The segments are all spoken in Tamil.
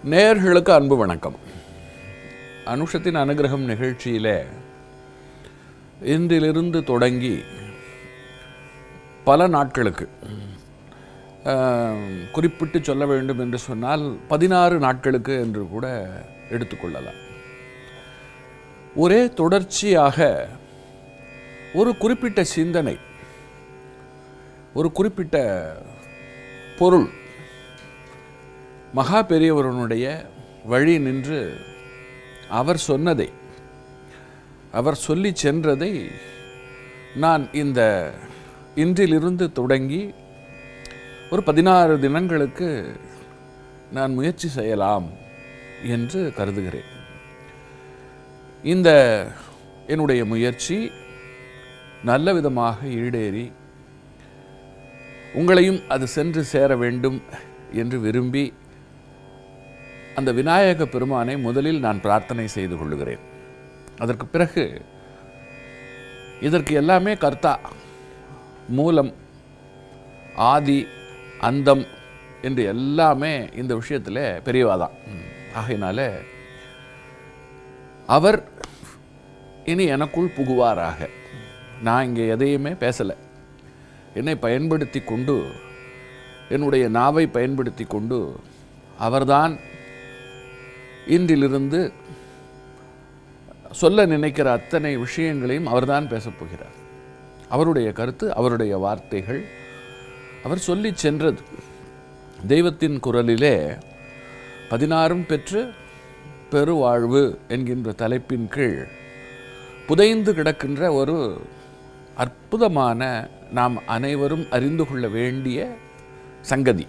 நேயர்களுக்கு அன்பு வணக்கம் அனுஷத்தின் அனுகிரகம் நிகழ்ச்சியிலே இன்றிலிருந்து தொடங்கி பல நாட்களுக்கு ஆம், குறிப்பிட்டு சொல்ல வேண்டும் என்று சொன்னால் பதினாறு நாட்களுக்கு என்று கூட எடுத்துக்கொள்ளலாம் ஒரே தொடர்ச்சியாக ஒரு குறிப்பிட்ட சிந்தனை ஒரு குறிப்பிட்ட பொருள் மகா பெரியவரனுடைய வழி நின்று அவர் சொன்னதை அவர் சொல்லி சென்றதை நான் இந்த இன்றிலிருந்து தொடங்கி ஒரு பதினாறு தினங்களுக்கு நான் முயற்சி செய்யலாம் என்று கருதுகிறேன் இந்த என்னுடைய முயற்சி நல்ல விதமாக ஈடேறி உங்களையும் அது சென்று சேர வேண்டும் என்று விரும்பி அந்த விநாயக பெருமானை முதலில் நான் பிரார்த்தனை செய்து கொள்ளுகிறேன் அதற்கு பிறகு இதற்கு எல்லாமே கர்த்தா மூலம் ஆதி அந்தம் என்று எல்லாமே இந்த விஷயத்தில் பெரியவாதான் ஆகையினால அவர் இனி எனக்குள் புகுவாராக நான் இங்கே எதையுமே பேசலை என்னை பயன்படுத்தி கொண்டு என்னுடைய நாவை பயன்படுத்தி கொண்டு அவர்தான் இன்றிலிருந்து சொல்ல நினைக்கிற அத்தனை விஷயங்களையும் அவர்தான் பேசப் போகிறார் அவருடைய கருத்து அவருடைய வார்த்தைகள் அவர் சொல்லி சென்றது தெய்வத்தின் குரலிலே பதினாறும் பெற்று பெருவாழ்வு என்கின்ற தலைப்பின் கீழ் புதைந்து கிடக்கின்ற ஒரு அற்புதமான நாம் அனைவரும் அறிந்து கொள்ள வேண்டிய சங்கதி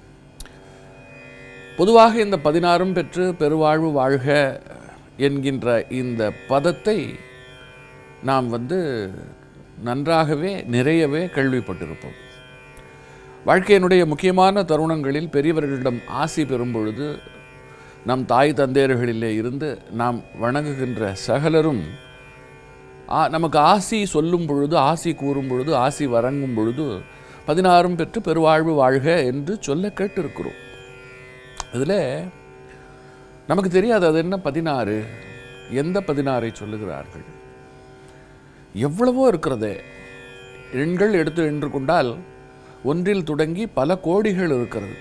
பொதுவாக இந்த பதினாறும் பெற்று பெருவாழ்வு வாழ்க என்கின்ற இந்த பதத்தை நாம் வந்து நன்றாகவே நிறையவே கேள்விப்பட்டிருப்போம் வாழ்க்கையினுடைய முக்கியமான தருணங்களில் பெரியவர்களிடம் ஆசி பெறும் பொழுது நம் தாய் தந்தையர்களிலே இருந்து நாம் வணங்குகின்ற சகலரும் ஆ- நமக்கு ஆசி சொல்லும் பொழுது ஆசி கூறும் பொழுது ஆசி வழங்கும் பொழுது பதினாறும் பெற்று பெருவாழ்வு வாழ்க என்று சொல்ல கேட்டிருக்கிறோம் இதில் நமக்கு தெரியாது அது என்ன பதினாறு எந்த பதினாறை சொல்லுகிறார்கள் எவ்வளவோ இருக்கிறதே எண்கள் எடுத்து என்று கொண்டால் ஒன்றில் தொடங்கி பல கோடிகள் இருக்கிறது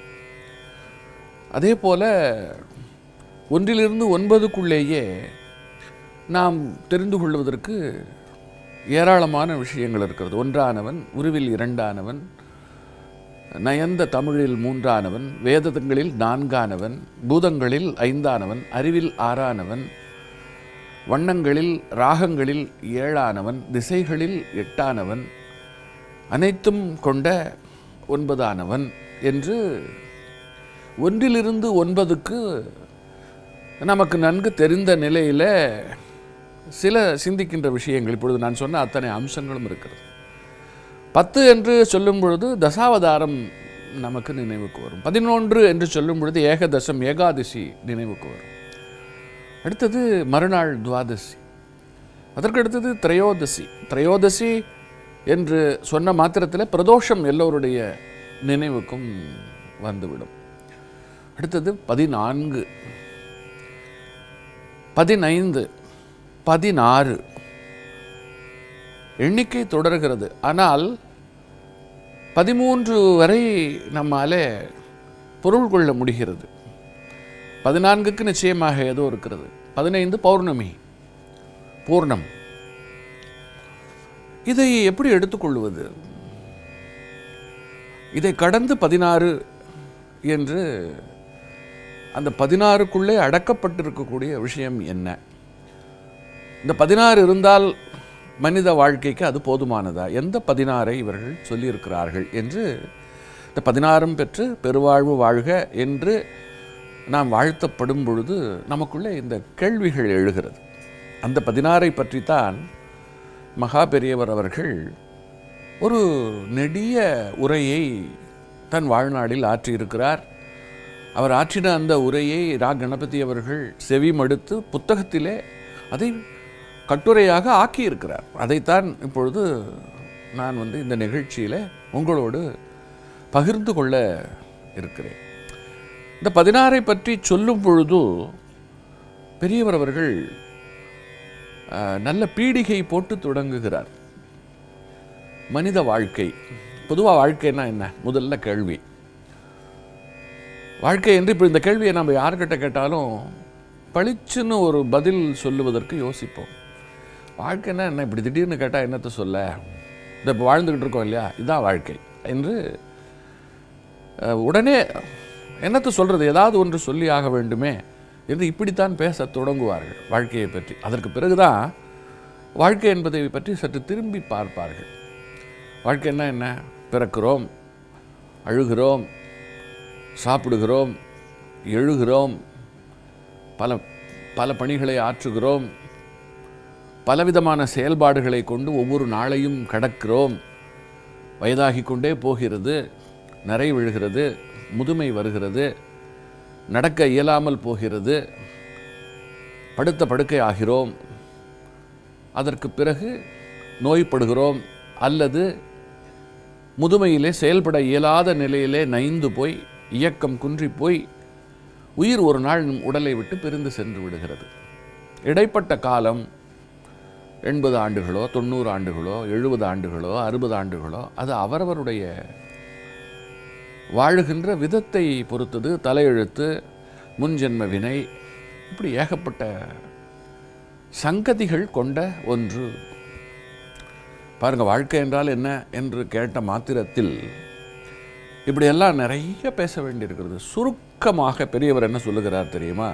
அதே போல ஒன்றிலிருந்து ஒன்பதுக்குள்ளேயே நாம் தெரிந்து கொள்வதற்கு ஏராளமான விஷயங்கள் இருக்கிறது ஒன்றானவன் உருவில் இரண்டானவன் நயந்த தமிழில் மூன்றானவன் வேதங்களில் நான்கானவன் பூதங்களில் ஐந்தானவன் அறிவில் ஆறானவன் வண்ணங்களில் ராகங்களில் ஏழானவன் திசைகளில் எட்டானவன் அனைத்தும் கொண்ட ஒன்பதானவன் என்று ஒன்றிலிருந்து ஒன்பதுக்கு நமக்கு நன்கு தெரிந்த நிலையில் சில சிந்திக்கின்ற விஷயங்கள் இப்பொழுது நான் சொன்ன அத்தனை அம்சங்களும் இருக்கிறது பத்து என்று சொல்லும் பொழுது தசாவதாரம் நமக்கு நினைவுக்கு வரும் பதினொன்று என்று சொல்லும் பொழுது ஏகதசம் ஏகாதசி நினைவுக்கு வரும் அடுத்தது மறுநாள் துவாதசி அதற்கு அடுத்தது திரையோதசி திரையோதசி என்று சொன்ன மாத்திரத்தில் பிரதோஷம் எல்லோருடைய நினைவுக்கும் வந்துவிடும் அடுத்தது பதினான்கு பதினைந்து பதினாறு எண்ணிக்கை தொடர்கிறது ஆனால் பதிமூன்று வரை நம்மாலே பொருள் கொள்ள முடிகிறது பதினான்குக்கு நிச்சயமாக ஏதோ இருக்கிறது பதினைந்து பௌர்ணமி பூர்ணம் இதை எப்படி எடுத்துக்கொள்வது இதை கடந்து பதினாறு என்று அந்த பதினாறுக்குள்ளே அடக்கப்பட்டிருக்கக்கூடிய விஷயம் என்ன இந்த பதினாறு இருந்தால் மனித வாழ்க்கைக்கு அது போதுமானதா எந்த பதினாறை இவர்கள் சொல்லியிருக்கிறார்கள் என்று இந்த பதினாறும் பெற்று பெருவாழ்வு வாழ்க என்று நாம் வாழ்த்தப்படும் பொழுது நமக்குள்ளே இந்த கேள்விகள் எழுகிறது அந்த பதினாறை பற்றித்தான் மகா பெரியவர் அவர்கள் ஒரு நெடிய உரையை தன் வாழ்நாளில் ஆற்றியிருக்கிறார் அவர் ஆற்றின அந்த உரையை ரா கணபதி அவர்கள் செவி மடுத்து புத்தகத்திலே அதை கட்டுரையாக ஆக்கியிருக்கிறார் அதைத்தான் இப்பொழுது நான் வந்து இந்த நிகழ்ச்சியில் உங்களோடு பகிர்ந்து கொள்ள இருக்கிறேன் இந்த பதினாறை பற்றி சொல்லும் பொழுது பெரியவர் அவர்கள் அஹ், நல்ல பீடிகை போட்டு தொடங்குகிறார் மனித வாழ்க்கை பொதுவாக வாழ்க்கைன்னா என்ன முதல்ல கேள்வி வாழ்க்கை என்று இப்போ இந்த கேள்வியை நம்ம யார்கிட்ட கேட்டாலும் பளிச்சுன்னு ஒரு பதில் சொல்லுவதற்கு யோசிப்போம் வாழ்க்கைன்னா என்ன இப்படி திடீர்னு கேட்டால் என்னத்தை சொல்ல இந்த இப்போ வாழ்ந்துக்கிட்டு இருக்கோம் இல்லையா இதுதான் வாழ்க்கை என்று அஹ், உடனே என்னத்தை சொல்கிறது ஏதாவது ஒன்று சொல்லி ஆக வேண்டுமே என்று இப்படித்தான் பேச தொடங்குவார்கள் வாழ்க்கையை பற்றி அதற்கு பிறகுதான் வாழ்க்கை என்பதை பற்றி சற்று திரும்பி பார்ப்பார்கள் வாழ்க்கைன்னா என்ன பிறக்கிறோம் அழுகிறோம் சாப்பிடுகிறோம் எழுகிறோம் பல பல பணிகளை ஆற்றுகிறோம் பலவிதமான செயல்பாடுகளை கொண்டு ஒவ்வொரு நாளையும் கடக்கிறோம் வயதாகி கொண்டே போகிறது நிறை விழுகிறது முதுமை வருகிறது நடக்க இயலாமல் போகிறது படுத்த படுக்கை ஆகிறோம் அதற்கு பிறகு நோய்படுகிறோம் அல்லது முதுமையிலே செயல்பட இயலாத நிலையிலே நைந்து போய் இயக்கம் குன்றி போய் உயிர் ஒரு நாள் நம் உடலை விட்டு பிரிந்து சென்று விடுகிறது இடைப்பட்ட காலம் எண்பது ஆண்டுகளோ தொண்ணூறு ஆண்டுகளோ எழுபது ஆண்டுகளோ அறுபது ஆண்டுகளோ அது அவரவருடைய வாழுகின்ற விதத்தை பொறுத்தது தலையெழுத்து முன்ஜென்ம வினை இப்படி ஏகப்பட்ட சங்கதிகள் கொண்ட ஒன்று பாருங்க வாழ்க்கை என்றால் என்ன என்று கேட்ட மாத்திரத்தில் இப்படியெல்லாம் நிறைய பேச வேண்டியிருக்கிறது சுருக்கமாக பெரியவர் என்ன சொல்லுகிறார் தெரியுமா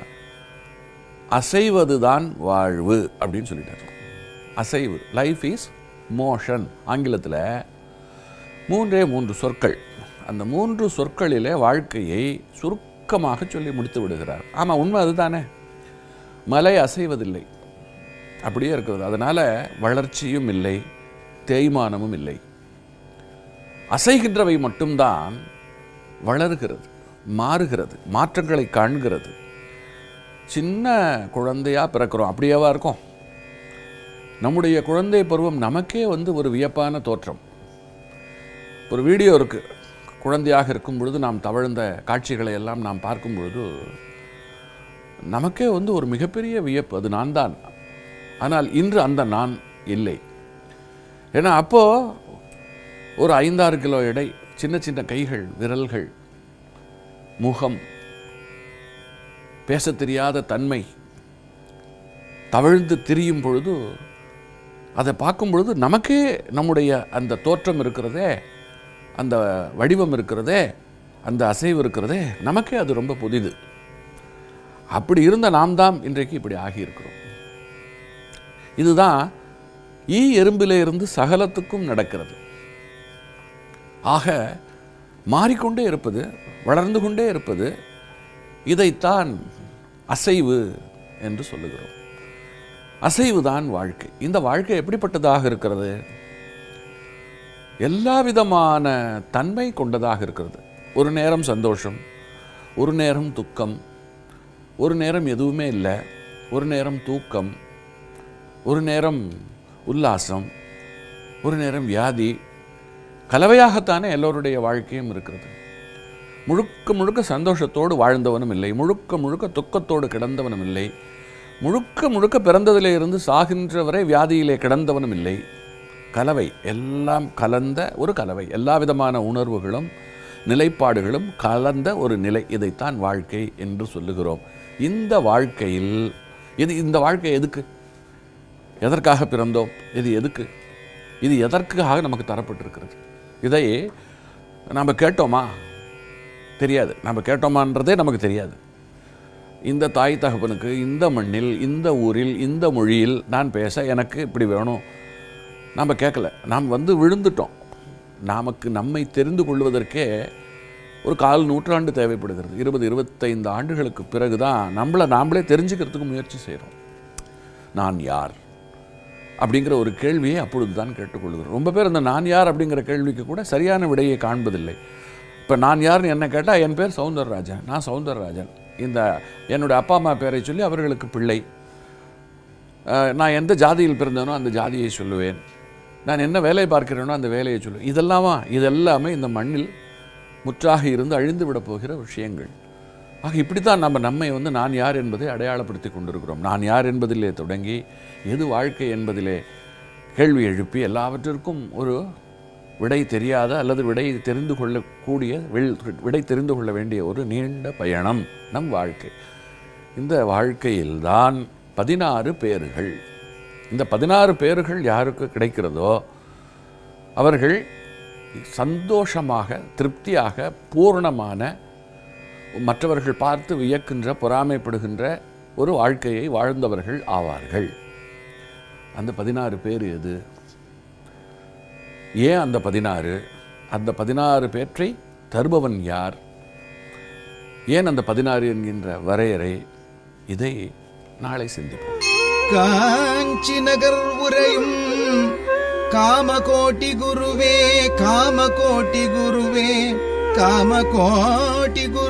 அசைவதுதான் வாழ்வு அப்படின்னு சொல்லிட்டார் அசைவு லைஃப் இஸ் மோஷன் ஆங்கிலத்தில் மூன்றே மூன்று சொற்கள் அந்த மூன்று சொற்களிலே வாழ்க்கையை சுருக்கமாக சொல்லி முடித்து விடுகிறார் ஆமாம் உண்மை அதுதானே மலை அசைவதில்லை அப்படியே இருக்கிறது அதனால் வளர்ச்சியும் இல்லை தேய்மானமும் இல்லை அசைகின்றவை மட்டும்தான் வளருகிறது மாறுகிறது மாற்றங்களை காண்கிறது சின்ன குழந்தையா பிறக்கிறோம் அப்படியேவா இருக்கும் நம்முடைய குழந்தை பருவம் நமக்கே வந்து ஒரு வியப்பான தோற்றம் ஒரு வீடியோ இருக்கு குழந்தையாக இருக்கும் பொழுது நாம் தவழ்ந்த காட்சிகளை எல்லாம் நாம் பார்க்கும் பொழுது நமக்கே வந்து ஒரு மிகப்பெரிய வியப்பு அது நான் தான் ஆனால் இன்று அந்த நான் இல்லை ஏன்னா அப்போ ஒரு ஐந்தாறு கிலோ எடை சின்ன சின்ன கைகள் விரல்கள் முகம் பேசத் தெரியாத தன்மை தவழ்ந்து திரியும் பொழுது அதை பார்க்கும் பொழுது நமக்கே நம்முடைய அந்த தோற்றம் இருக்கிறதே அந்த வடிவம் இருக்கிறதே அந்த அசைவு இருக்கிறதே நமக்கே அது ரொம்ப புதிது அப்படி இருந்த நாம் தான் இன்றைக்கு இப்படி ஆகியிருக்கிறோம் இதுதான் ஈ எறும்பிலே இருந்து சகலத்துக்கும் நடக்கிறது ஆக மாறிக்கொண்டே இருப்பது வளர்ந்து கொண்டே இருப்பது இதைத்தான் அசைவு என்று சொல்லுகிறோம் அசைவுதான் வாழ்க்கை இந்த வாழ்க்கை எப்படிப்பட்டதாக இருக்கிறது எல்லா விதமான தன்மை கொண்டதாக இருக்கிறது ஒரு நேரம் சந்தோஷம் ஒரு நேரம் துக்கம் ஒரு நேரம் எதுவுமே இல்லை ஒரு நேரம் தூக்கம் ஒரு நேரம் உல்லாசம் ஒரு நேரம் வியாதி கலவையாகத்தானே எல்லோருடைய வாழ்க்கையும் இருக்கிறது முழுக்க முழுக்க சந்தோஷத்தோடு வாழ்ந்தவனும் இல்லை முழுக்க முழுக்க துக்கத்தோடு கிடந்தவனும் இல்லை முழுக்க முழுக்க பிறந்ததிலே இருந்து சாகின்ற வரை வியாதியிலே கிடந்தவனும் இல்லை கலவை எல்லாம் கலந்த ஒரு கலவை எல்லா விதமான உணர்வுகளும் நிலைப்பாடுகளும் கலந்த ஒரு நிலை இதைத்தான் வாழ்க்கை என்று சொல்லுகிறோம் இந்த வாழ்க்கையில் இது இந்த வாழ்க்கை எதுக்கு எதற்காக பிறந்தோம் இது எதுக்கு இது எதற்காக நமக்கு தரப்பட்டிருக்கிறது இதை நாம் கேட்டோமா தெரியாது நம்ம கேட்டோமான்றதே நமக்கு தெரியாது இந்த தாய் தகப்பனுக்கு இந்த மண்ணில் இந்த ஊரில் இந்த மொழியில் நான் பேச எனக்கு இப்படி வேணும் நாம் கேட்கல நாம் வந்து விழுந்துட்டோம் நமக்கு நம்மை தெரிந்து கொள்வதற்கே ஒரு கால் நூற்றாண்டு தேவைப்படுகிறது இருபது இருபத்தைந்து ஆண்டுகளுக்கு பிறகு தான் நம்மளை நாமளே தெரிஞ்சுக்கிறதுக்கு முயற்சி செய்கிறோம் நான் யார் அப்படிங்கிற ஒரு கேள்வியை அப்பொழுது தான் கேட்டுக்கொள்கிறோம் ரொம்ப பேர் அந்த நான் யார் அப்படிங்கிற கேள்விக்கு கூட சரியான விடையை காண்பதில்லை இப்போ நான் யாருன்னு என்ன கேட்டால் என் பேர் சவுந்தரராஜன் நான் சவுந்தரராஜன் இந்த என்னுடைய அப்பா அம்மா பேரை சொல்லி அவர்களுக்கு பிள்ளை அஹ், நான் எந்த ஜாதியில் பிறந்தேனோ அந்த ஜாதியை சொல்லுவேன் நான் என்ன வேலை பார்க்கிறேனோ அந்த வேலையை சொல்லுவேன் இதெல்லாமா இதெல்லாமே இந்த மண்ணில் முற்றாக இருந்து அழிந்து விட போகிற விஷயங்கள் ஆக இப்படித்தான் நம்ம நம்மை வந்து நான் யார் என்பதை அடையாளப்படுத்தி கொண்டிருக்கிறோம் நான் யார் என்பதிலே தொடங்கி எது வாழ்க்கை என்பதிலே கேள்வி எழுப்பி எல்லாவற்றிற்கும் ஒரு விடை தெரியாத அல்லது விடை தெரிந்து கொள்ளக்கூடிய வில்- விடை தெரிந்து கொள்ள வேண்டிய ஒரு நீண்ட பயணம் நம் வாழ்க்கை இந்த வாழ்க்கையில்தான் பதினாறு பேர்கள் இந்த பதினாறு பேர்கள் யாருக்கு கிடைக்கிறதோ அவர்கள் சந்தோஷமாக திருப்தியாக பூரணமான மற்றவர்கள் பார்த்து வியக்கின்ற பொறாமைப்படுகின்ற ஒரு வாழ்க்கையை வாழ்ந்தவர்கள் ஆவார்கள் அந்த பதினாறு பேர் எது ஏன் அந்த பதினாறு அந்த பதினாறு பேற்றை தருபவன் யார் ஏன் அந்த பதினாறு என்கின்ற வரையறை இதை நாளை சிந்திப்போம் காஞ்சி நகர் உரையும் காமகோட்டி குருவே காமகோட்டி குருவே காமகோட்டி குரு